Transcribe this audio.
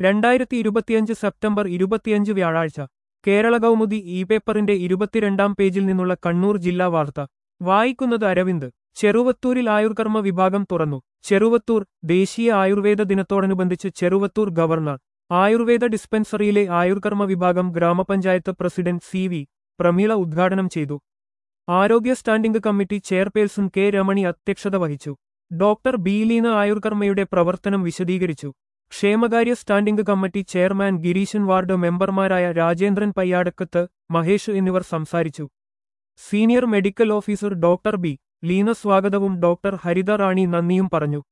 രണ്ടായിരത്തി ഇരുപത്തിയഞ്ച് സെപ്റ്റംബർ ഇരുപത്തിയഞ്ച് വ്യാഴാഴ്ച കേരള കൗമുദി ഇ പേപ്പറിന്റെ ഇരുപത്തിരണ്ടാം പേജിൽ നിന്നുള്ള കണ്ണൂർ ജില്ലാ വാർത്ത വായിക്കുന്നത് അരവിന്ദ് ചെറുവത്തൂരിൽ ആയുർകർമ്മ വിഭാഗം തുറന്നു ചെറുവത്തൂർ ദേശീയ ആയുർവേദ ദിനത്തോടനുബന്ധിച്ച് ചെറുവത്തൂർ ഗവർണർ ആയുർവേദ ഡിസ്പെൻസറിയിലെ ആയുർകർമ്മ വിഭാഗം ഗ്രാമപഞ്ചായത്ത് പ്രസിഡന്റ് സി വി പ്രമീള ഉദ്ഘാടനം ചെയ്തു ആരോഗ്യ standing committee chairperson K Ramani അധ്യക്ഷത വഹിച്ചു ഡോക്ടർ ബീലീന ആയുർകർമ്മയുടെ പ്രവർത്തനം വിശദീകരിച്ചു ക്ഷേമകാര്യ standing committee chairman Gireeshan ward മെമ്പർമാരായ രാജേന്ദ്രൻ പയ്യാടക്കത്ത് മഹേഷ് എന്നിവർ സംസാരിച്ചു senior medical officer doctor B Leena സ്വാഗതവും ഡോക്ടർ ഹരിത റാണി നന്ദിയും പറഞ്ഞു